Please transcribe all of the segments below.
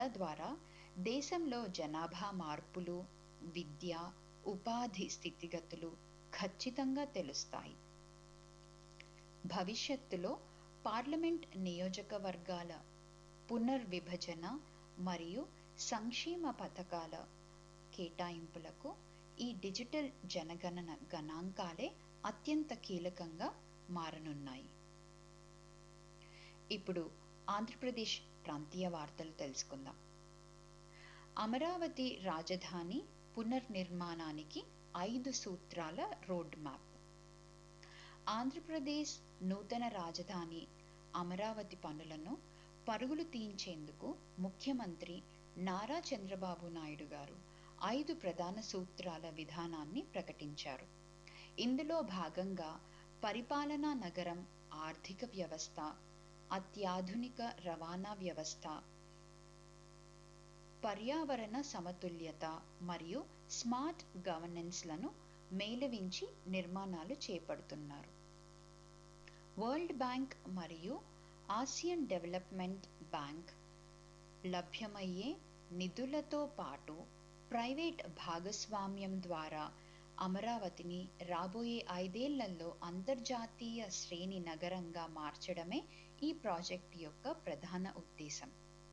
ద్వారా దేశంలో జనాభా మార్పులు విద్య ఉపాధి స్థితిగతులు ఖచ్చితంగా తెలుస్తాయి భవిష్యత్తులో పార్లమెంట్ నియోజకవర్గాల పునర్విభజన మరియు సంక్షేమ పథకాల కేటాయింపులకు ఈ డిజిటల్ జనగణన గణాంకాలే అత్యంత కీలకంగా మారనున్నాయి ఇప్పుడు ఆంధ్రప్రదేశ్ ప్రాంతీయ వార్తలు తెలుసుకుందాం అమరావతి రాజధాని పునర్నిర్మాణానికి ఐదు సూత్రాల రోడ్ మ్యాప్ ఆంధ్రప్రదేశ్ నూతన రాజధాని అమరావతి పనులను పరుగులు తీయించేందుకు ముఖ్యమంత్రి నారా చంద్రబాబు నాయుడు గారు ఐదు ప్రధాన సూత్రాల విధానాన్ని ప్రకటించారు ఇందులో భాగంగా పరిపాలనా నగరం ఆర్థిక వ్యవస్థ అత్యాధునిక రవాణా వ్యవస్థ పర్యావరణ సమతుల్యత మరియు స్మార్ట్ గవర్నెన్స్లను మేళవించి నిర్మాణాలు చేపడుతున్నారు వరల్డ్ బ్యాంక్ మరియు ఆసియన్ డెవలప్మెంట్ బ్యాంక్ లభ్యమయ్యే నిధులతో పాటు ప్రైవేట్ భాగస్వామ్యం ద్వారా అమరావతిని రాబోయే ఐదేళ్లలో అంతర్జాతీయ శ్రేణి నగరంగా మార్చడమే ఈ ప్రాజెక్ట్ యొక్క ప్రధాన ఉద్దేశం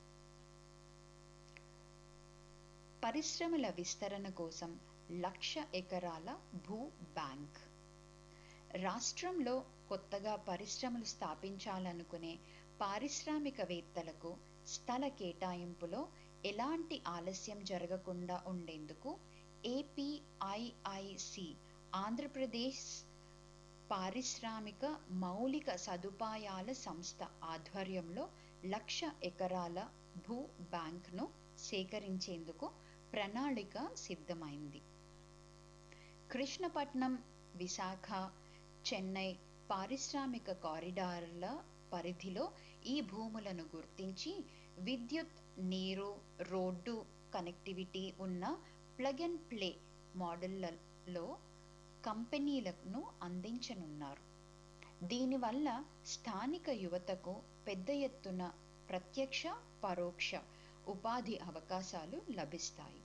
పరిశ్రమల విస్తరణ కోసం లక్ష ఎకరాల భూ బ్యాంక్ రాష్ట్రంలో కొత్తగా పరిశ్రమలు స్థాపించాలనుకునే పారిశ్రామికవేత్తలకు స్థల కేటాయింపులో ఎలాంటి ఆలస్యం జరగకుండా ఉండేందుకు ఏపీఐఐసి ఆంధ్రప్రదేశ్ పారిశ్రామిక మౌలిక సదుపాయాల సంస్థ ఆధ్వర్యంలో లక్ష ఎకరాల భూ బ్యాంక్ను సేకరించేందుకు ప్రణాళిక సిద్ధమైంది కృష్ణపట్నం విశాఖ చెన్నై పారిశ్రామిక కారిడార్ల పరిధిలో ఈ భూములను గుర్తించి విద్యుత్ నీరు రోడ్డు కనెక్టివిటీ ఉన్న ప్లగ్ అండ్ ప్లే మోడళ్లలో కంపెనీలను అందించనున్నారు దీనివల్ల స్థానిక యువతకు పెద్ద ఎత్తున ప్రత్యక్ష పరోక్ష ఉపాధి అవకాశాలు లభిస్తాయి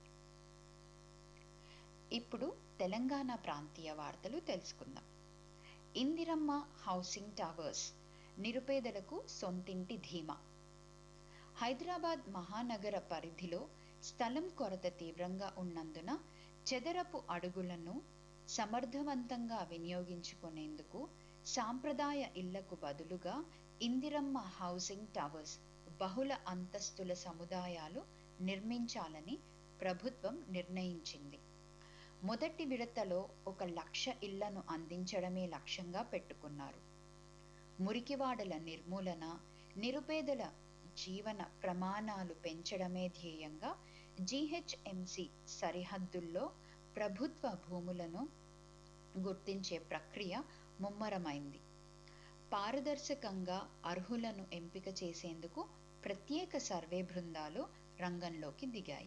ఇప్పుడు తెలంగాణ ప్రాంతీయ వార్తలు తెలుసుకుందాం ఇందిరమ్మ హౌసింగ్ టవర్స్ నిరుపేదలకు సొంతింటి ధీమా హైదరాబాద్ మహానగర పరిధిలో స్థలం కొరత తీవ్రంగా ఉన్నందున చెదరపు అడుగులను సమర్థవంతంగా వినియోగించుకునేందుకు సాంప్రదాయ ఇళ్లకు బదులుగా ఇందిరమ్మ హౌసింగ్ టవర్స్ బహుళ అంతస్తుల సముదాయాలు నిర్మించాలని ప్రభుత్వం నిర్ణయించింది మొదటి విడతలో ఒక లక్ష ఇళ్లను అందించడమే లక్ష్యంగా పెట్టుకున్నారు మురికివాడల నిర్మూలన నిరుపేదల జీవన ప్రమాణాలు పెంచడమే ధ్యేయంగా జీహెచ్ఎంసి సరిహద్దుల్లో ప్రభుత్వ భూములను గుర్తించే ప్రక్రియ ముమ్మరమైంది పారదర్శకంగా అర్హులను ఎంపిక చేసేందుకు ప్రత్యేక సర్వే బృందాలు రంగంలోకి దిగాయి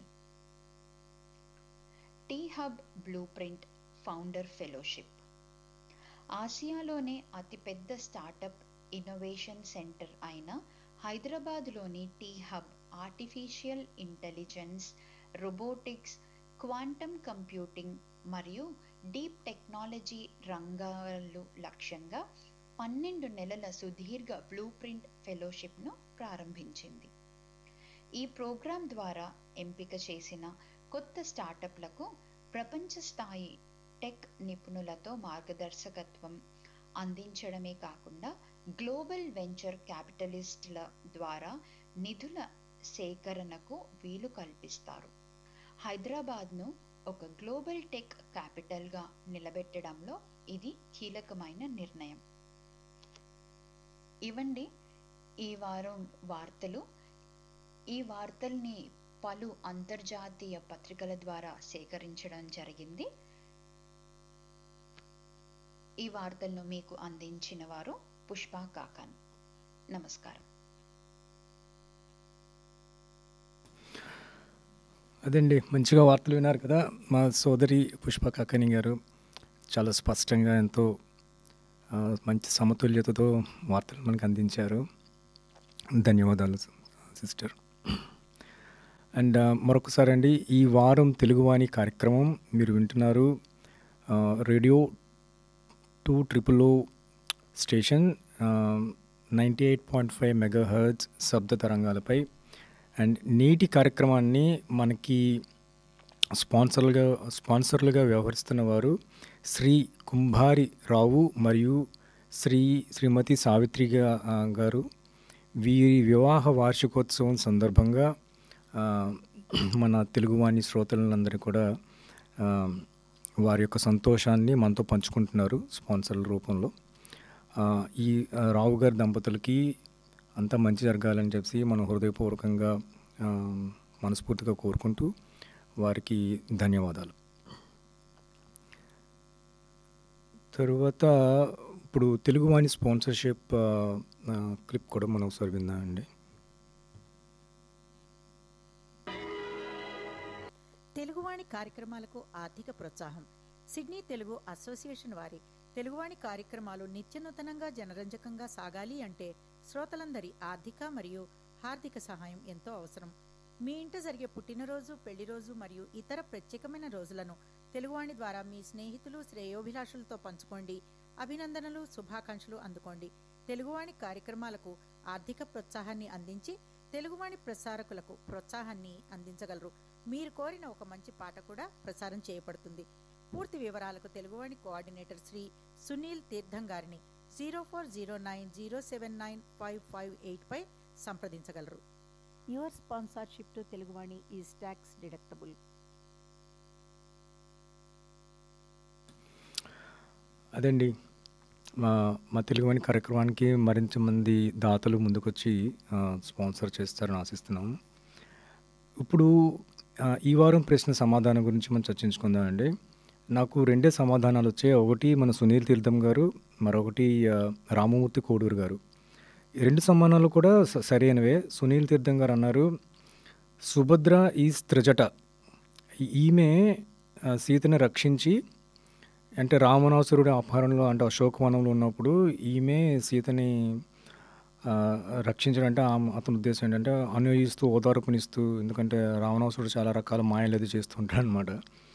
T hub blueprint founder fellowship ఆసియాలోనే అతిపెద్ద స్టార్టప్ ఇన్నోవేషన్ సెంటర్ అయిన హైదరాబాద్లోని T hub artificial intelligence robotics quantum computing మరియు డీప్ టెక్నాలజీ రంగాలు లక్ష్యంగా పన్నెండు నెలల సుదీర్ఘ బ్లూ ప్రింట్ ఫెలోషిప్ను ప్రారంభించింది ఈ ప్రోగ్రాం ద్వారా ఎంపిక చేసిన కొత్త స్టార్టప్లకు ప్రపంచ స్థాయి టెక్ నిపుణులతో మార్గదర్శకత్వం అందించడమే కాకుండా గ్లోబల్ వెంచర్ క్యాపిటలిస్టుల ద్వారా నిధుల సేకరణకు వీలు కల్పిస్తారు హైదరాబాద్ను ఒక గ్లోబల్ టెక్ క్యాపిటల్గా నిలబెట్టడంలో ఇది కీలకమైన నిర్ణయం ఇవండి ఈ వారం వార్తలు ఈ వార్తల్ని పలు అంతర్జాతీయ పత్రికల ద్వారా సేకరించడం జరిగింది ఈ వార్తలను మీకు అందించిన వారు పుష్ప కాకాన్ నమస్కారం అదండి మంచిగా వార్తలు విన్నారు కదా మా సోదరి పుష్ప కాకని గారు చాలా స్పష్టంగా ఎంతో ఆ, మంచి సమతుల్యతతో వార్తలు మనకు అందించారు ధన్యవాదాలు సిస్టర్ అండ్ మరొకసారి అండి ఈ వారం తెలుగువాణి కార్యక్రమం మీరు వింటున్నారు ఆ, radio two triple O station ninety eight point five megahertz శబ్ద తరంగాలపై అండ్ నేటి కార్యక్రమాన్ని మనకి స్పాన్సర్లుగా స్పాన్సర్లుగా వ్యవహరిస్తున్న వారు శ్రీ కుంభారి రావు మరియు శ్రీ శ్రీమతి సావిత్రి గా- ఆ, గారు వీరి వివాహ వార్షికోత్సవం సందర్భంగా ఆ, మన తెలుగువాణి శ్రోతలందరినీ కూడా ఆ, వారి యొక్క సంతోషాన్ని మనతో పంచుకుంటున్నారు స్పాన్సర్ల రూపంలో ఆ, ఈ ఆ, రావు గారి దంపతులకి అంతా మంచి జరగాలని చెప్పి మనం హృదయపూర్వకంగా ఆ, మనస్ఫూర్తిగా కోరుకుంటూ వారికి ధన్యవాదాలు తరువాత ఇప్పుడు తెలుగువాణి స్పాన్సర్షిప్ ఆ, ఆ, క్లిప్ కూడా మనం ఒకసారి విందామండి తెలుగువాణి కార్యక్రమాలకు ఆర్థిక ప్రోత్సాహం సిడ్నీ తెలుగు అసోసియేషన్ వారి తెలుగువాణి కార్యక్రమాలు నిత్యనూతనంగా జనరంజకంగా సాగాలి అంటే శ్రోతలందరి ఆర్థిక మరియు హార్దిక సహాయం ఎంతో అవసరం మీ ఇంట జరిగే పుట్టినరోజు పెళ్లిరోజు మరియు ఇతర ప్రత్యేకమైన రోజులను తెలుగువాణి ద్వారా మీ స్నేహితులు శ్రేయోభిలాషులతో పంచుకోండి అభినందనలు శుభాకాంక్షలు అందుకోండి తెలుగువాణి కార్యక్రమాలకు ఆర్థిక ప్రోత్సాహాన్ని అందించి తెలుగువాణి ప్రసారకులకు ప్రోత్సాహాన్ని అందించగలరు మీరు కోరిన ఒక మంచి పాట కూడా ప్రసారం చేయబడుతుంది పూర్తి వివరాలకు తెలుగువాణి కోఆర్డినేటర్ శ్రీ సునీల్ తీర్థం గారిని zero four zero nine zero seven nine five five eight పై సంప్రదించగలరు your sponsorship to Teluguvani is tax deductible అదండి మా మా తెలుగువాణి కార్యక్రమానికి మరింత మంది దాతలు ముందుకొచ్చి ఆ, స్పాన్సర్ చేస్తారని ఆశిస్తున్నాము ఇప్పుడు ఆ, ఈ వారం ప్రశ్న సమాధానం గురించి మనం చర్చించుకుందామండి నాకు రెండే సమాధానాలు వచ్చాయి ఒకటి మన సునీల్ తీర్థం గారు మరొకటి ఆ, రామమూర్తి కోడూరు గారు ఈ రెండు సమాధానాలు కూడా స- సరైనవే సునీల్ తీర్థం గారు అన్నారు సుభద్ర ఈజ్ త్రిజట ఈ- ఈమె ఆ, సీతని రక్షించి అంటే రావణాసురుడి అపహరణలో అంటే అశోకవనంలో ఉన్నప్పుడు ఈమె సీతని ఆ, రక్షించడం అంటే ఆమె- అతని ఉద్దేశం ఏంటంటే అనుయిస్తూ ఓదార్పునిస్తూ ఎందుకంటే రావణాసురుడు చాలా రకాల మాయలు అది చేస్తుంటాడు అనమాట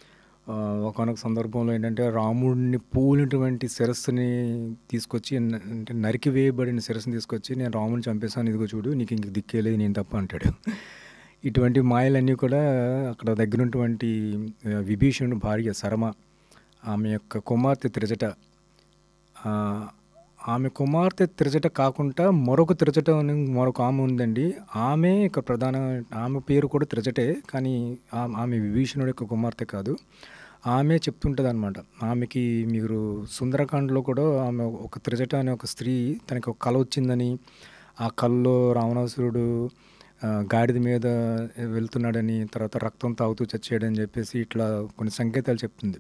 ఒకనొక సందర్భంలో ఏంటంటే రాముడిని పూలినటువంటి శిరస్సుని తీసుకొచ్చి న- అంటే నరికి వేయబడిన శిరస్సుని తీసుకొచ్చి నేను రాముడిని చంపేశాను ఇదిగో చూడు నీకు ఇంక దిక్కేలేదు నేను తప్ప అంటాడు ఇటువంటి మాయలన్నీ కూడా అక్కడ దగ్గరున్నటువంటి ఆ, విభీషణుడి భార్య శరమ ఆమె యొక్క కుమార్తె త్రిజట ఆ, ఆమె కుమార్తె త్రిజట కాకుండా మరొక త్రిజట అని మరొక ఆమె ఉందండి ఆమె ఇక్కడ ప్రధాన ఆమె పేరు కూడా త్రిజటే కానీ ఆ- ఆమె విభీషణుడి యొక్క కుమార్తె కాదు ఆమె చెప్తుంటుంది అనమాట ఆమెకి మీరు సుందరకాండలో కూడా ఆమె ఒక త్రిజట అనే ఒక స్త్రీ తనకి ఒక కళ వచ్చిందని ఆ కళలో రావణాసురుడు ఆ, గాడిద మీద వెళ్తున్నాడని తర్వాత రక్తం తాగుతూ చచ్చాడని చెప్పేసి ఇట్లా కొన్ని సంకేతాలు చెప్తుంది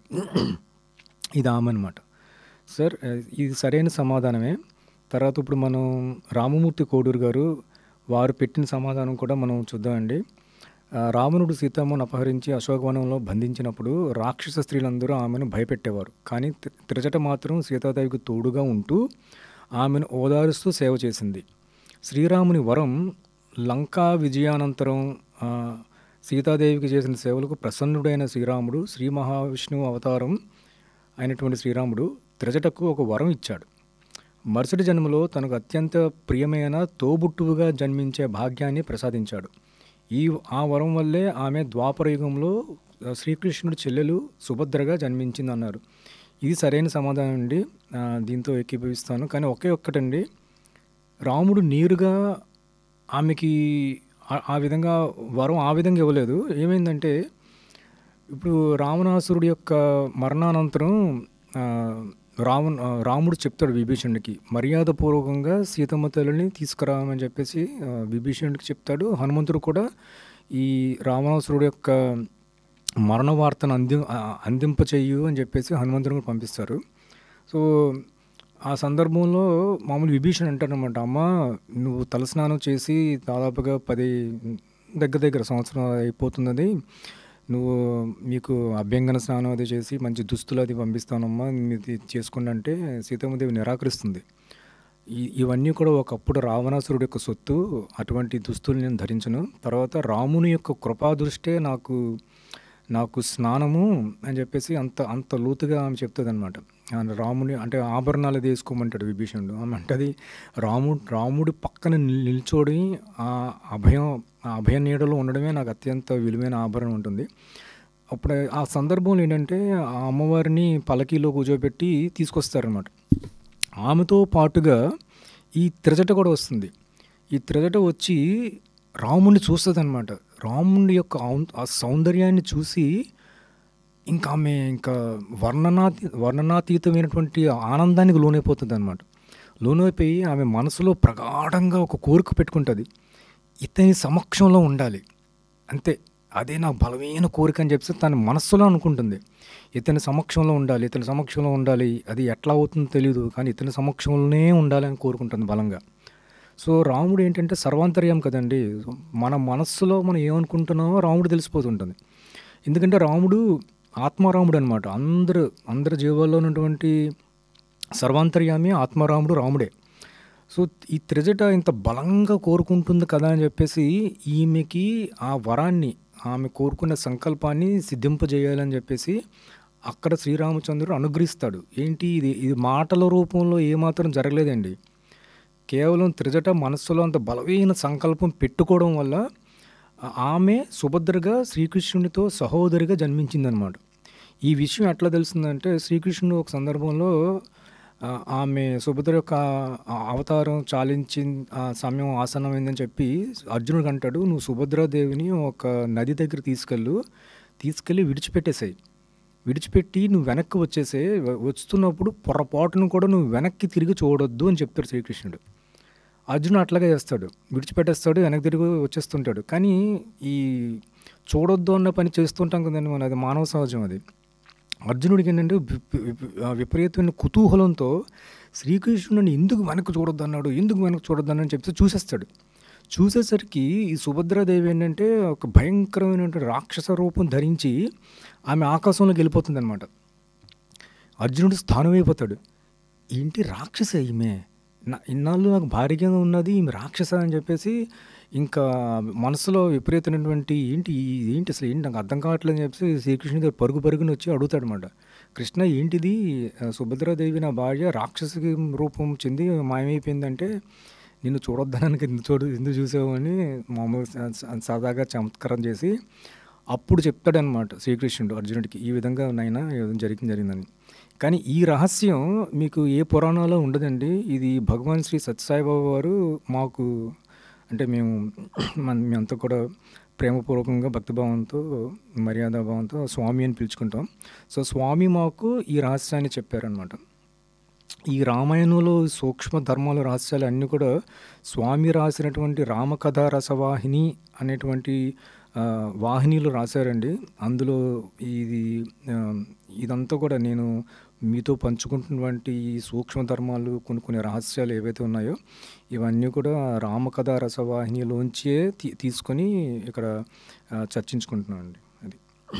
ఇది ఆమె అనమాట సార్ ఆ, ఇది సరైన సమాధానమే తర్వాత ఇప్పుడు మనం రామమూర్తి కోడూరు గారు వారు పెట్టిన సమాధానం కూడా మనం చూద్దామండి ఆ, రావణుడు సీతమ్మను అపహరించి అశోకవనంలో బంధించినప్పుడు రాక్షస స్త్రీలందరూ ఆమెను భయపెట్టేవారు కానీ త్రి- త్రిజట మాత్రం సీతాదేవికి తోడుగా ఉంటూ ఆమెను ఓదారుస్తూ సేవ చేసింది శ్రీరాముని వరం లంకా విజయానంతరం ఆ, సీతాదేవికి చేసిన సేవలకు ప్రసన్నుడైన శ్రీరాముడు శ్రీ మహావిష్ణువు అవతారం అయినటువంటి శ్రీరాముడు త్రిజటకు ఒక వరం ఇచ్చాడు మరుసటి జన్మలో తనకు అత్యంత ప్రియమైన తోబుట్టువుగా జన్మించే భాగ్యాన్ని ప్రసాదించాడు ఈ ఆ వరం వల్లే ఆమె ద్వాపర యుగంలో ఆ, శ్రీకృష్ణుడి చెల్లెలు సుభద్రగా జన్మించింది అన్నారు ఇది సరైన సమాధానం అండి ఆ, దీంతో ఏకీభవిస్తాను కానీ ఒకే ఒక్కటండి రాముడు నేరుగా ఆమెకి ఆ- ఆ విధంగా వరం ఆ విధంగా ఇవ్వలేదు ఏమైందంటే ఇప్పుడు రావణాసురుడి యొక్క మరణానంతరం ఆ, రావణ ఆ, రాముడు చెప్తాడు విభీషణుడికి మర్యాదపూర్వకంగా సీతమ్మ తల్లిని తీసుకురామని చెప్పేసి ఆ, విభీషణుడికి చెప్తాడు హనుమంతుడు కూడా ఈ రావణాసురుడు యొక్క మరణ వార్తను అంది ఆ, అందింప చెయ్యు అని చెప్పేసి హనుమంతుడిని కూడా పంపిస్తారు సో ఆ సందర్భంలో మామూలు విభీషణ్ అంటాడనమాట అమ్మ నువ్వు తలస్నానం చేసి దాదాపుగా పది దగ్గర దగ్గర సంవత్సరం అయిపోతున్నది నువ్వు మీకు అభ్యంగన స్నానం అది చేసి మంచి దుస్తులు అది పంపిస్తానమ్మా ఇది చేసుకోండి అంటే సీతమ్మదేవి నిరాకరిస్తుంది ఈ ఇవన్నీ కూడా ఒకప్పుడు రావణాసురుడి యొక్క సొత్తు అటువంటి దుస్తులు నేను ధరించను తర్వాత రాముని యొక్క కృపా దృష్టే నాకు నాకు స్నానము అని చెప్పేసి అంత అంత లోతుగా ఆమె చెప్తుంది అనమాట రాముని అంటే ఆభరణాలు అది వేసుకోమంటాడు విభీషణుడు ఆమె అంటది రాముడు రాముడి పక్కన నిల్- నిల్చోడి ఆ అభయం ఆ అభయ నీడలో ఉండడమే నాకు అత్యంత విలువైన ఆభరణం ఉంటుంది అప్పుడు ఆ సందర్భంలో ఏంటంటే ఆ అమ్మవారిని పలకీలో కూర్చోబెట్టి తీసుకొస్తారనమాట ఆమెతో పాటుగా ఈ త్రిజట కూడా వస్తుంది ఈ త్రిజట వచ్చి రాముడిని చూస్తుంది అనమాట రాముడి యొక్క ఔన్- ఆ సౌందర్యాన్ని చూసి ఇంకా ఆమె ఇంకా వర్ణనాతీ వర్ణనాతీతమైనటువంటి ఆనందానికి లోనైపోతుంది అనమాట లోనైపోయి ఆమె మనసులో ప్రగాఢంగా ఒక కోరిక పెట్టుకుంటుంది ఇతని సమక్షంలో ఉండాలి అంతే అదే నాకు బలమైన కోరిక అని చెప్పి తన మనస్సులో అనుకుంటుంది ఇతని సమక్షంలో ఉండాలి ఇతని సమక్షంలో ఉండాలి అది ఎట్లా అవుతుందో తెలియదు కానీ ఇతని సమక్షంలోనే ఉండాలని కోరుకుంటుంది బలంగా సో రాముడు ఏంటంటే సర్వాంతర్యం కదండి మన మనస్సులో మనం ఏమనుకుంటున్నామో రాముడు తెలిసిపోతుంటుంది ఎందుకంటే రాముడు ఆత్మారాముడు అనమాట అందరు అందరి జీవాల్లో ఉన్నటువంటి సర్వాంతర్యామి ఆత్మారాముడు రాముడే సో ఈ త్రిజట ఇంత బలంగా కోరుకుంటుంది కదా అని చెప్పేసి ఈమెకి ఆ వరాన్ని ఆమె కోరుకున్న సంకల్పాన్ని సిద్ధింపజేయాలని చెప్పేసి అక్కడ శ్రీరామచంద్రుడు అనుగ్రహిస్తాడు ఏంటి ఇది ఇది మాటల రూపంలో ఏమాత్రం జరగలేదండి కేవలం త్రిజట మనస్సులో అంత బలమైన సంకల్పం పెట్టుకోవడం వల్ల ఆ- ఆమె సుభద్రగా శ్రీకృష్ణునితో సహోదరిగా జన్మించిందనమాట ఈ విషయం ఎట్లా తెలిసిందంటే శ్రీకృష్ణుడు ఒక సందర్భంలో ఆ, ఆమె సుభద్ర యొక్క ఆ అవతారం చాలించి ఆ సమయం ఆసన్నమైందని చెప్పి అర్జునుడు అంటాడు నువ్వు సుభద్రాదేవిని ఒక నది దగ్గర తీసుకెళ్ళు తీసుకెళ్ళి విడిచిపెట్టేసాయి విడిచిపెట్టి నువ్వు వెనక్కి వచ్చేసే వ- వస్తున్నప్పుడు పొరపాటును కూడా నువ్వు వెనక్కి తిరిగి చూడొద్దు అని చెప్తాడు శ్రీకృష్ణుడు అర్జునుడు అట్లాగే చేస్తాడు విడిచిపెట్టేస్తాడు వెనక్కి తిరిగి వచ్చేస్తుంటాడు కానీ ఈ చూడొద్దు అన్న పని చేస్తుంటాం కదండి మన అది మానవ సహజం అది అర్జునుడికి ఏంటంటే విప- విప- ఆ విపరీతమైన కుతూహలంతో శ్రీకృష్ణుడిని ఎందుకు వెనక్కి చూడొద్దు అన్నాడు ఎందుకు వెనక్కి చూడొద్దు అన్నాడు అని చెప్తే చూసేస్తాడు చూసేసరికి ఈ సుభద్రాదేవి ఏంటంటే ఒక భయంకరమైనటువంటి రాక్షస రూపం ధరించి ఆమె ఆకాశంలోకి వెళ్ళిపోతుంది అనమాట అర్జునుడు స్థానమైపోతాడు ఏంటి రాక్షస ఈమె నా ఇన్నాళ్ళు నాకు భార్యగా ఉన్నది ఈమె రాక్షస అని చెప్పేసి ఇంకా మనసులో విపరీతమైనటువంటి ఏంటి ఈ- ఏంటి అసలు ఏంటి నాకు అర్థం కావట్లేదు అని చెప్పేసి శ్రీకృష్ణుడి దగ్గర పరుగు పరుగుని వచ్చి అడుగుతాడు అనమాట కృష్ణ ఏంటిది ఆ, సుభద్రాదేవి నా భార్య రాక్షసకి రూపం చెంది మాయమైపోయిందంటే నిన్ను చూడొద్దనడానికి ఎందుకు చూడు ఎందుకు చూసావు అని మామూలు స- స- సరదాగా చమత్కారం చేసి అప్పుడు చెప్తాడనమాట శ్రీకృష్ణుడు అర్జునుడికి ఈ విధంగా నైనా ఏదో జరిగింది జరిగిందని కానీ ఈ రహస్యం మీకు ఏ పురాణంలో ఉండదండి ఇది భగవాన్ శ్రీ సత్యసాయిబాబా వారు మాకు అంటే మేము మన మేమంతా కూడా ప్రేమపూర్వకంగా భక్తిభావంతో మర్యాదభావంతో స్వామి అని పిలుచుకుంటాం సో స్వామి మాకు ఈ రహస్యాన్ని చెప్పారనమాట ఈ రామాయణంలో సూక్ష్మ ధర్మాల రహస్యాలు అన్నీ కూడా స్వామి రాసినటువంటి రామకథ రసవాహిని అనేటువంటి ఆ, వాహినిలో రాశారండి అందులో ఇది ఆ, ఇదంతా కూడా నేను మీతో పంచుకుంటున్నటువంటి ఈ సూక్ష్మ ధర్మాలు కొన్ని కొన్ని రహస్యాలు ఏవైతే ఉన్నాయో ఇవన్నీ కూడా రామకథ రసవాహినిలోంచే తీ తీసుకొని ఇక్కడ ఆ, చర్చించుకుంటున్నాం అండి అది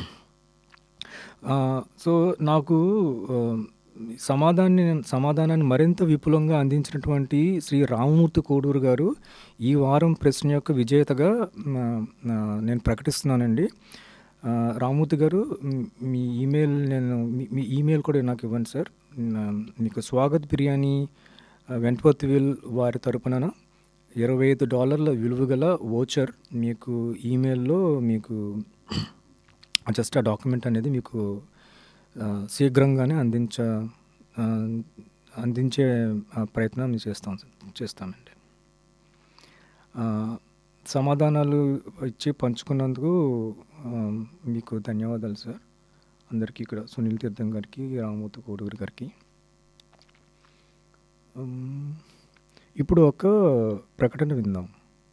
ఆ, సో నాకు ఆ, సమాధాన్ని సమాధానాన్ని మరింత విపులంగా అందించినటువంటి శ్రీ రామమూర్తి కోడూరు గారు ఈ వారం ప్రశ్న యొక్క విజేతగా ఆ, ఆ, నేను ప్రకటిస్తున్నానండి ఆ, రామమూర్తి గారు మ్, మీ ఈమెయిల్ నేను మీ- మీ ఈమెయిల్ కూడా నాకు ఇవ్వండి సార్ నా- మీకు స్వాగత్ బిర్యానీ ఆ, వెంటపతివిల్ వారి తరపున ఇరవై ఐదు డాలర్ల విలువ గల ఓచర్ మీకు ఈమెయిల్లో మీకు జస్ట్ ఆ డాక్యుమెంట్ అనేది మీకు ఆ, శీఘ్రంగానే అందించ ఆ, అందించే ఆ, ప్రయత్నం నేను చేస్తాం చేస్తామండి ఆ, సమాధానాలు ఇచ్చి పంచుకున్నందుకు ఆ, మీకు ధన్యవాదాలు సార్ అందరికీ ఇక్కడ సునీల్ తీర్థం గారికి రామమూర్తి కోడూరు గారికి ఉమ్, ఇప్పుడు ఒక ప్రకటన విందాం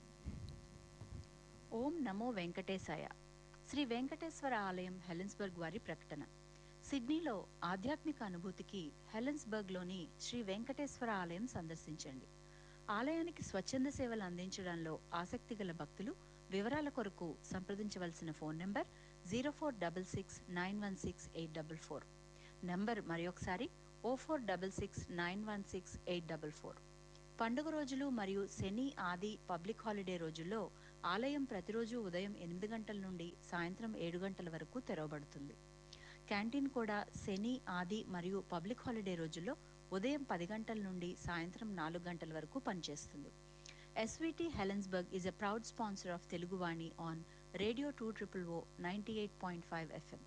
ఓం నమో వెంకటేశాయ శ్రీ వెంకటేశ్వర ఆలయం హెలెన్స్బర్గ్ వారి ప్రకటన సిడ్నీలో ఆధ్యాత్మిక అనుభూతికి హెలెన్స్బర్గ్లోని శ్రీ వెంకటేశ్వర ఆలయం సందర్శించండి ఆలయానికి స్వచ్ఛంద సేవలు అందించడంలో ఆసక్తి గల భక్తులు వివరాల కొరకు సంప్రదించవలసిన phone number zero four double six nine one six eight double four number మరొకసారి O four double six nine one six eight double four పండుగ రోజులు మరియు శని ఆది పబ్లిక్ హాలిడే రోజుల్లో ఆలయం ప్రతిరోజు ఉదయం ఎనిమిది గంటల నుండి సాయంత్రం ఏడు గంటల వరకు తెరవబడుతుంది క్యాంటీన్ కూడా శని ఆది మరియు పబ్లిక్ హాలిడే రోజుల్లో ఉదయం పది గంటల నుండి సాయంత్రం నాలుగు గంటల వరకు పనిచేస్తుంది SVT Helensburgh is a proud sponsor of Teluguvani on radio two triple O ninety eight point five FM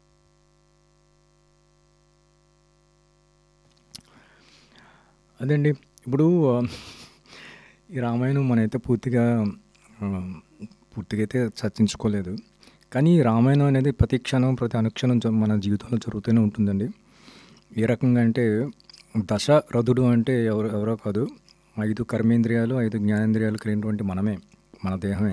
అదండి ఇప్పుడు ఆ, ఈ రామాయణం మనైతే పూర్తిగా ఆ, పూర్తిగా అయితే చర్చించుకోలేదు కానీ ఈ రామాయణం అనేది ప్రతి క్షణం ప్రతి అనుక్షణం జ- మన జీవితంలో జరుగుతూనే ఉంటుందండి ఏ రకంగా అంటే దశరథుడు అంటే ఎవరు ఎవరో కాదు ఐదు కర్మేంద్రియాలు ఐదు జ్ఞానేంద్రియాలు కలిగినటువంటి మనమే మన దేహమే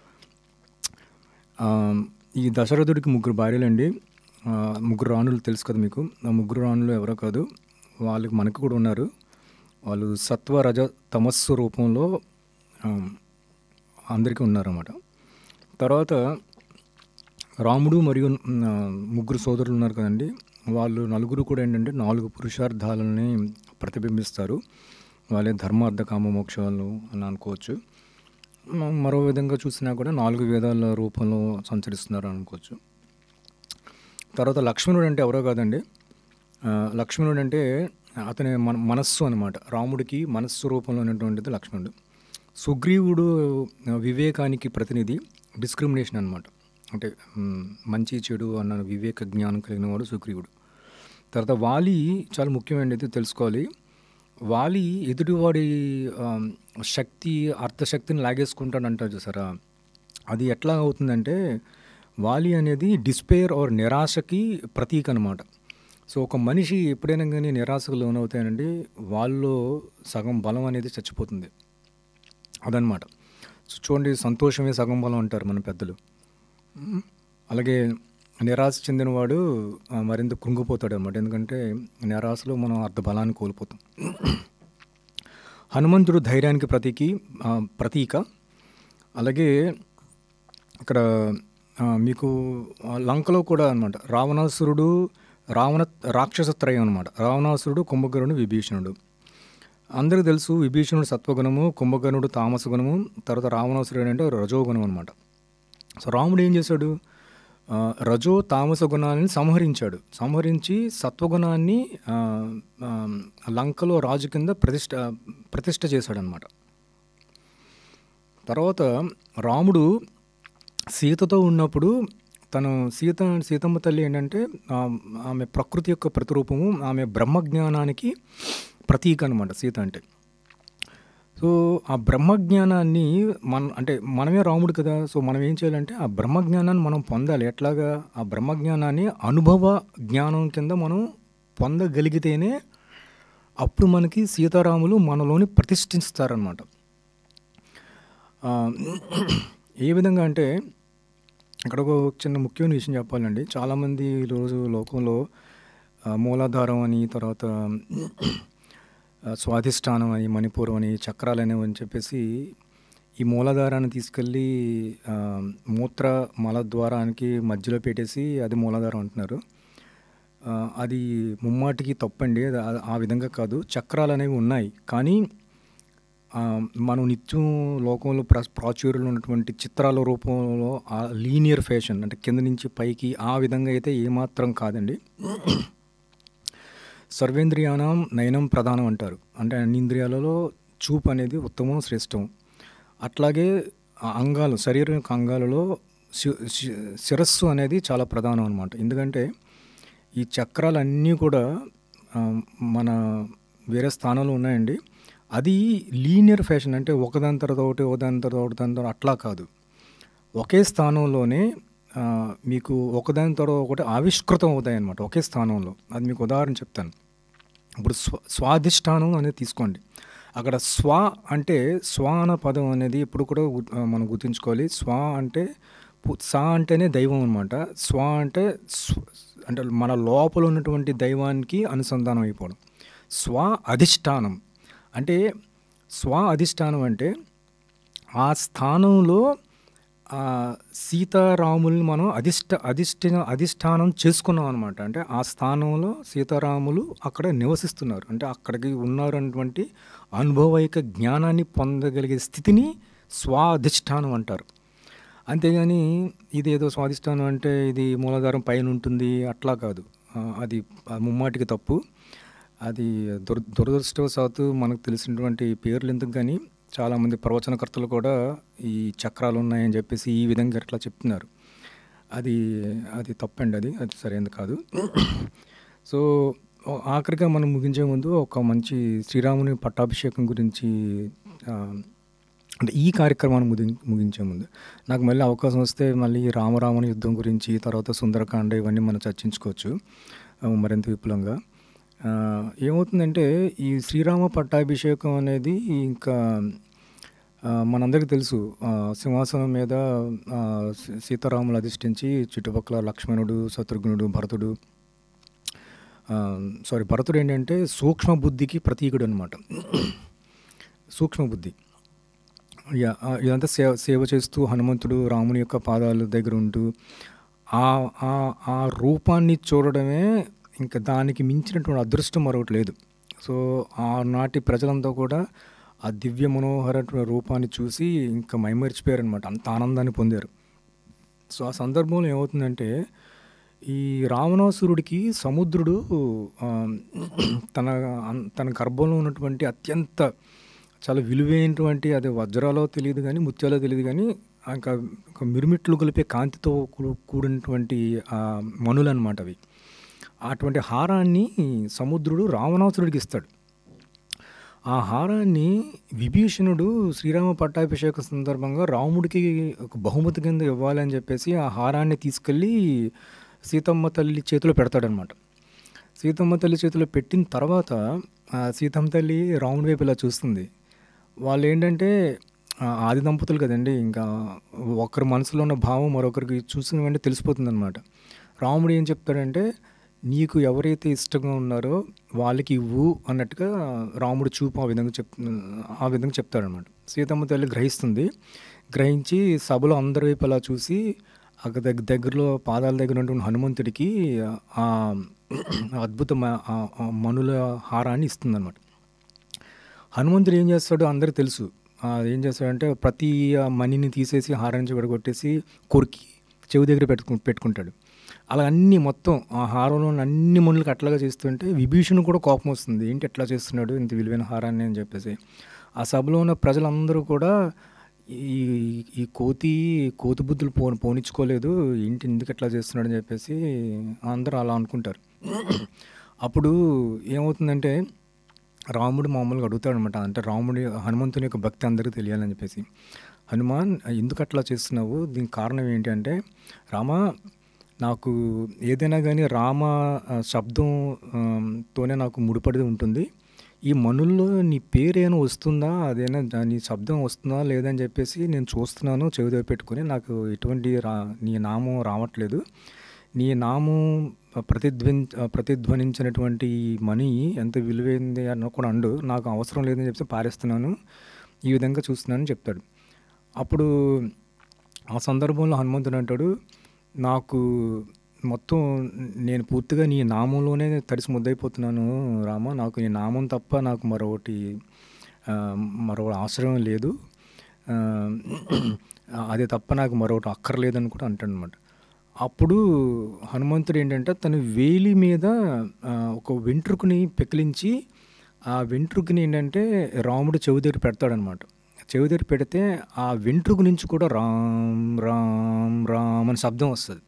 ఆ, ఈ దశరథుడికి ముగ్గురు భార్యలండి ఆ, ముగ్గురు రాణులు తెలుసు కదా మీకు ఆ ముగ్గురు రాణులు ఎవరో కాదు వాళ్ళకి మనకు కూడా ఉన్నారు వాళ్ళు సత్వ రజ తమస్సు రూపంలో ఆ, అందరికీ ఉన్నారన్నమాట తర్వాత రాముడు మరియు ఆ, ముగ్గురు సోదరులు ఉన్నారు కదండి వాళ్ళు నలుగురు కూడా ఏంటంటే నాలుగు పురుషార్థాలని ప్రతిబింబిస్తారు వాళ్ళే ధర్మార్థ కామ మోక్షాలు అని అనుకోవచ్చు మ- మరో విధంగా చూసినా కూడా నాలుగు వేదాల రూపంలో సంచరిస్తున్నారు అనుకోవచ్చు తర్వాత లక్ష్మణుడు అంటే ఎవరో కాదండి ఆ, లక్ష్మణుడు అంటే అతని మన మనస్సు అనమాట రాముడికి మనస్సు రూపంలో ఉన్నటువంటిది లక్ష్మణుడు సుగ్రీవుడు ఆ, వివేకానికి ప్రతినిధి డిస్క్రిమినేషన్ అనమాట అంటే మ్, మంచి చెడు అన్న వివేక జ్ఞానం కలిగిన వాడు సుగ్రీవుడు తర్వాత వాలి చాలా ముఖ్యమైనది తెలుసుకోవాలి వాలి ఎదుటివాడి ఆ, శక్తి అర్థశక్తిని లాగేసుకుంటాడు అంటారు చూసారా అది ఎట్లా అవుతుందంటే వాలి అనేది డిస్పేర్ ఆర్ నిరాశకి ప్రతీక అనమాట సో ఒక మనిషి ఎప్పుడైనా కానీ నిరాశకు లోనవుతాయండి వాళ్ళలో సగం బలం అనేది చచ్చిపోతుంది అదనమాట సో చూడండి సంతోషమే సగం బలం అంటారు మన పెద్దలు మ్, అలాగే నిరాశ చెందినవాడు ఆ, మరింత కృంగిపోతాడు అనమాట ఎందుకంటే నిరాశలో మనం అర్ధ బలాన్ని కోల్పోతాం హనుమంతుడు ధైర్యానికి ప్రతీకి ఆ, ప్రతీక అలాగే ఇక్కడ ఆ, మీకు ఆ, లంకలో కూడా అనమాట రావణాసురుడు రావణ రాక్షస త్రయం అనమాట రావణాసురుడు కుంభకర్ణుడు విభీషణుడు అందరికీ తెలుసు విభీషణుడు సత్వగుణము కుంభకర్ణుడు తామస గుణము తర్వాత రావణాసురుడు అంటే రజోగుణం అనమాట సో రాముడు ఏం చేశాడు ఆ, రజో తామస గుణాన్ని సంహరించాడు సంహరించి సత్వగుణాన్ని ఆ, ఆ, లంకలో రాజు కింద ప్రతిష్ట ప్రతిష్ట చేశాడనమాట తర్వాత రాముడు సీతతో ఉన్నప్పుడు తను సీత సీతమ్మ తల్లి ఏంటంటే ఆ, ఆమె ప్రకృతి యొక్క ప్రతిరూపము ఆమె బ్రహ్మజ్ఞానానికి ప్రతీక అనమాట సీత అంటే సో ఆ బ్రహ్మజ్ఞానాన్ని మన అంటే మనమే రాముడు కదా సో మనం ఏం చేయాలంటే ఆ బ్రహ్మజ్ఞానాన్ని మనం పొందాలి ఎట్లాగా ఆ బ్రహ్మజ్ఞానాన్ని అనుభవ జ్ఞానం కింద మనం పొందగలిగితేనే అప్పుడు మనకి సీతారాములు మనలోని ప్రతిష్ఠిస్తారనమాట ఆ, ఏ విధంగా అంటే ఇక్కడ ఒక చిన్న ముఖ్యమైన విషయం చెప్పాలండి చాలామంది ఈరోజు లోకంలో ఆ, మూలాధారం అని తర్వాత ఆ, స్వాధిష్టానం అని మణిపూరం అని చక్రాలు అనేవి అని చెప్పేసి ఈ మూలాధారాన్ని తీసుకెళ్ళి ఆ, మూత్ర మలద్వారానికి మధ్యలో పెట్టేసి అది మూలాధారం అంటున్నారు ఆ, అది ముమ్మాటికి తప్పండి అది ఆ- ఆ విధంగా కాదు చక్రాలు అనేవి ఉన్నాయి కానీ ఆ, మనం నిత్యం లోకంలో ప్ర ప్రాచుర్యంలో ఉన్నటువంటి చిత్రాల రూపంలో ఆ లీనియర్ ఫ్యాషన్ అంటే కింద నుంచి పైకి ఆ విధంగా అయితే ఏమాత్రం కాదండి సర్వేంద్రియానం నయనం ప్రధానం అంటారు అంటే అన్ని ఇంద్రియాలలో చూపు అనేది ఉత్తమం శ్రేష్టం అట్లాగే ఆ అంగాలు శరీరం యొక్క అంగాలలో శి- శి- శిరస్సు అనేది చాలా ప్రధానం అనమాట ఎందుకంటే ఈ చక్రాలన్నీ కూడా ఆ, మన వేరే స్థానంలో ఉన్నాయండి అది లీనియర్ ఫ్యాషన్ అంటే ఒకదాని తర్వాత ఒకటి ఒకదాని తర్వాత ఒకటి దాని తర్వాత అట్లా కాదు ఒకే స్థానంలోనే ఆ, మీకు ఒకదాని తర్వాత ఒకటి ఆవిష్కృతం అవుతాయి అన్నమాట ఒకే స్థానంలో అది మీకు ఉదాహరణ చెప్తాను ఇప్పుడు స్వ స్వాధిష్టానం అనేది తీసుకోండి అక్కడ స్వ అంటే స్వ అన్న పదం అనేది ఇప్పుడు కూడా గు- ఆ, మనం గుర్తుంచుకోవాలి స్వ అంటే పు- స అంటేనే దైవం అనమాట స్వ అంటే స్వ- అంటే మన లోపల ఉన్నటువంటి దైవానికి అనుసంధానం అయిపోవడం స్వ అధిష్టానం అంటే స్వ అధిష్టానం అంటే ఆ స్థానంలో ఆ సీతారాముల్ని మనం అధిష్ట అధిష్ట అధిష్టానం చేసుకున్నాం అనమాట అంటే ఆ స్థానంలో సీతారాములు అక్కడ నివసిస్తున్నారు అంటే అక్కడికి ఉన్నారన్నటువంటి అనుభవైక జ్ఞానాన్ని పొందగలిగే స్థితిని స్వాధిష్టానం అంటారు అంతేగాని ఇది ఏదో స్వాధిష్టానం అంటే ఇది మూలాధారం పైన ఉంటుంది అట్లా కాదు ఆ, అది ఆ ముమ్మాటికి తప్పు అది దుర దురదృష్టవశాత్తు మనకు తెలిసినటువంటి పేర్లు ఎందుకు కానీ చాలామంది ప్రవచనకర్తలు కూడా ఈ చక్రాలు ఉన్నాయని చెప్పేసి ఈ విధంగా ఇట్లా చెప్తున్నారు అది అది తప్పండి అది అది సరైనది కాదు సో ఓ- ఆఖరిగా మనం ముగించే ముందు ఒక మంచి శ్రీరాముని పట్టాభిషేకం గురించి ఆ, అంటే ఈ కార్యక్రమాన్ని ముగి ముగించే ముందు నాకు మళ్ళీ అవకాశం వస్తే మళ్ళీ రామరాముని యుద్ధం గురించి తర్వాత సుందరకాండ ఇవన్నీ మనం చర్చించుకోవచ్చు ఆ, మరింత విపులంగా ఆ, ఏమవుతుందంటే ఈ శ్రీరామ పట్టాభిషేకం అనేది ఇంకా ఆ, మనందరికీ తెలుసు ఆ, సింహాసనం మీద ఆ, సీ- సీతారాములు అధిష్ఠించి చుట్టుపక్కల లక్ష్మణుడు శత్రుఘ్నుడు భరతుడు ఆ, సారీ భరతుడు ఏంటంటే సూక్ష్మ బుద్ధికి ప్రతీకుడు అనమాట సూక్ష్మ బుద్ధి యా, ఆ, ఇదంతా సేవ సేవ చేస్తూ హనుమంతుడు రాముని యొక్క పాదాల దగ్గర ఉంటూ ఆ ఆ ఆ రూపాన్ని చూడడమే ఇంకా దానికి మించినటువంటి అదృష్టం మరొకటి లేదు సో ఆనాటి ప్రజలంతా కూడా ఆ దివ్య మనోహర రూపాన్ని చూసి ఇంకా మైమరిచిపోయారనమాట అంత ఆనందాన్ని పొందారు సో ఆ సందర్భంలో ఏమవుతుందంటే ఈ రావణాసురుడికి సముద్రుడు ఆ, తన అన్- తన గర్భంలో ఉన్నటువంటి అత్యంత చాలా విలువైనటువంటి అది వజ్రాలో తెలియదు కానీ ముత్యాలో తెలియదు కానీ ఇంకా ఒక మిరుమిట్లు కలిపే కాంతితో కూ- కూడినటువంటి ఆ, మణులు అనమాట అవి అటువంటి హారాన్ని సముద్రుడు రావణాసురుడికి ఇస్తాడు ఆ హారాన్ని విభీషణుడు శ్రీరామ పట్టాభిషేక సందర్భంగా రాముడికి ఒక బహుమతి కింద ఇవ్వాలని చెప్పేసి ఆ హారాన్ని తీసుకెళ్ళి సీతమ్మ తల్లి చేతిలో పెడతాడనమాట సీతమ్మ తల్లి చేతిలో పెట్టిన తర్వాత ఆ సీతమ్మ తల్లి రాముడి వైపు ఇలా చూస్తుంది వాళ్ళు ఏంటంటే ఆ, ఆది దంపతులు కదండి ఇంకా ఒకరి మనసులో ఉన్న భావం మరొకరికి చూసిన వెంటనే తెలిసిపోతుంది అనమాట రాముడు ఏం చెప్తాడంటే నీకు ఎవరైతే ఇష్టంగా ఉన్నారో వాళ్ళకి ఇవ్వు అన్నట్టుగా రాముడు చూపు ఆ విధంగా చెప్ ఆ విధంగా చెప్తాడనమాట సీతమ్మ తల్లి గ్రహిస్తుంది గ్రహించి సభలో అందరి వైపు అలా చూసి అక్కడ దగ్గర దగ్గరలో పాదాల దగ్గర ఉన్నటువంటి హనుమంతుడికి ఆ అద్భుతమైన ఆ- ఆ మనుల హారాన్ని ఇస్తుందన్నమాట హనుమంతుడు ఏం చేస్తాడో అందరికీ తెలుసు ఆ, ఏం చేస్తాడంటే ప్రతి ఆ మణిని తీసేసి హారం నుంచి విడగొట్టేసి కొరికి చెవి దగ్గర పెట్టుకు పెట్టుకుంటాడు అలా అన్ని మొత్తం ఆ హారంలో ఉన్న అన్ని మనులకు అట్లాగా చేస్తుంటే విభీషణ్ కూడా కోపం వస్తుంది ఏంటి ఎట్లా చేస్తున్నాడు ఇంత విలువైన హారాన్ని అని చెప్పేసి ఆ సభలో ఉన్న ప్రజలందరూ కూడా ఈ ఈ కోతి కోతి బుద్ధులు పో పోనిచ్చుకోలేదు ఏంటి ఎందుకు ఎట్లా చేస్తున్నాడు అని చెప్పేసి అందరూ అలా అనుకుంటారు అప్పుడు ఏమవుతుందంటే రాముడు మామూలుగా అడుగుతాడు అనమాట అంటే రాముడి హనుమంతుని యొక్క భక్తి అందరికీ తెలియాలని చెప్పేసి హనుమాన్ ఎందుకు అట్లా చేస్తున్నావు దీనికి కారణం ఏంటి అంటే రామ నాకు ఏదైనా కానీ రామ ఆ, శబ్దం ఆ, తోనే నాకు ముడిపడి ఉంటుంది ఈ మనుల్లో నీ పేరేమైనా వస్తుందా అదేనా దా- నీ శబ్దం వస్తుందా లేదని చెప్పేసి నేను చూస్తున్నాను చెవి దగ్గర పెట్టుకొని నాకు ఎటువంటి రా నీ నామం రావట్లేదు నీ నామం ప్రతిధ్వని ప్రతిధ్వనించినటువంటి ఈ మనీ ఎంత విలువైంది అని కూడా అండు నాకు అవసరం లేదని చెప్పి పారేస్తున్నాను ఈ విధంగా చూస్తున్నానని చెప్తాడు అప్పుడు ఆ సందర్భంలో హనుమంతుడు అంటాడు నాకు మొత్తం నేను పూర్తిగా నీ నామంలోనే తడిసి ముద్దయిపోతున్నాను రామ నాకు నీ నామం తప్ప నాకు మరొకటి ఆ, మరో ఆశ్రయం లేదు ఆ, అదే తప్ప నాకు మరొకటి అక్కర్లేదని కూడా అంటాడు అనమాట అప్పుడు హనుమంతుడు ఏంటంటే తన వేలి మీద ఆ, ఒక వెంట్రుకని పెకిలించి ఆ వెంట్రుకని ఏంటంటే రాముడు చెవి దగ్గర పెడతాడనమాట చెవి దగ్గర పెడితే ఆ వెంట్రుక నుంచి కూడా రామ్ రామ్ రామ్ అని శబ్దం వస్తుంది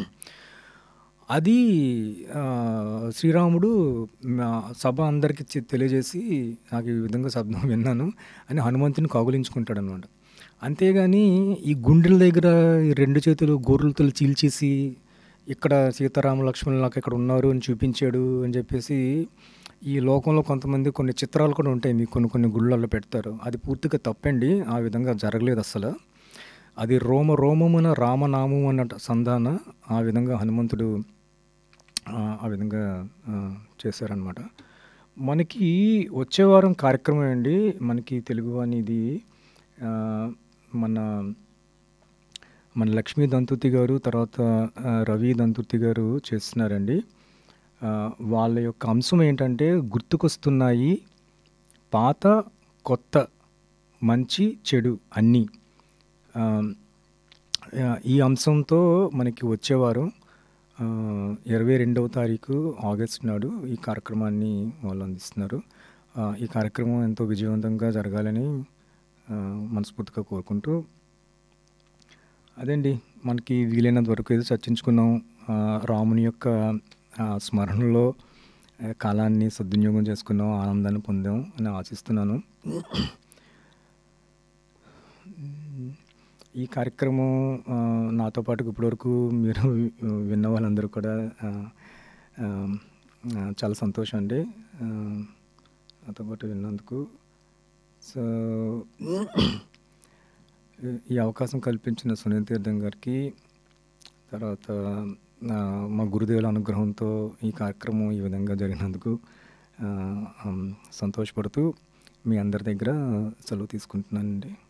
అది ఆ, శ్రీరాముడు మా సభ అందరికీ చె- తెలియజేసి నాకు ఈ విధంగా శబ్దం విన్నాను అని హనుమంతుని కౌగులించుకుంటాడు అనమాట అంతేగాని ఈ గుండెల దగ్గర ఈ రెండు చేతులు గొర్రెలతో చీల్చేసి ఇక్కడ సీతారామ లక్ష్మణులు నాకు ఇక్కడ ఉన్నారు అని చూపించాడు అని చెప్పేసి ఈ లోకంలో కొంతమంది కొన్ని చిత్రాలు కూడా ఉంటాయి మీకు కొన్ని కొన్ని గుళ్ళల్లో పెడతారు అది పూర్తిగా తప్పండి ఆ విధంగా జరగలేదు అసలు అది రోమ రోమమున రామనామం అన్న సంధాన ఆ విధంగా హనుమంతుడు ఆ, ఆ విధంగా ఆ, చేశారనమాట మనకి వచ్చే వారం కార్యక్రమం అండి మనకి తెలుగు అనేది ఆ, మన మన లక్ష్మీ దంతుతి గారు తర్వాత ఆ, రవి దంతుతి గారు చేస్తున్నారండి ఆ, వాళ్ళ యొక్క అంశం ఏంటంటే గుర్తుకొస్తున్నాయి పాత కొత్త మంచి చెడు అన్నీ ఆ, ఆ, ఈ అంశంతో మనకి వచ్చేవారు ఇరవై రెండవ తారీఖు ఆగస్ట్ నాడు ఈ కార్యక్రమాన్ని వాళ్ళు అందిస్తున్నారు ఆ, ఈ కార్యక్రమం ఎంతో విజయవంతంగా జరగాలని ఆ, మనస్ఫూర్తిగా కోరుకుంటూ అదండి మనకి వీలైనంత వరకు ఏదో చర్చించుకున్నాం ఆ, రాముని యొక్క ఆ, స్మరణలో ఆ, కాలాన్ని సద్వినియోగం చేసుకున్నాం ఆనందాన్ని పొందాం అని ఆశిస్తున్నాను ఈ కార్యక్రమం ఆ, నాతో పాటు ఇప్పటివరకు మీరు విన్న వాళ్ళందరూ కూడా ఆ, ఆ, ఆ, చాలా సంతోషం అండి ఆ, నాతో పాటు విన్నందుకు సో ఈ అవకాశం కల్పించిన సునీల్ తీర్థం గారికి తర్వాత ఆ, మా గురుదేవుల అనుగ్రహంతో ఈ కార్యక్రమం ఈ విధంగా జరిగినందుకు ఆ, ఆ, సంతోషపడుతూ మీ అందరి దగ్గర సెలవు తీసుకుంటున్నానండి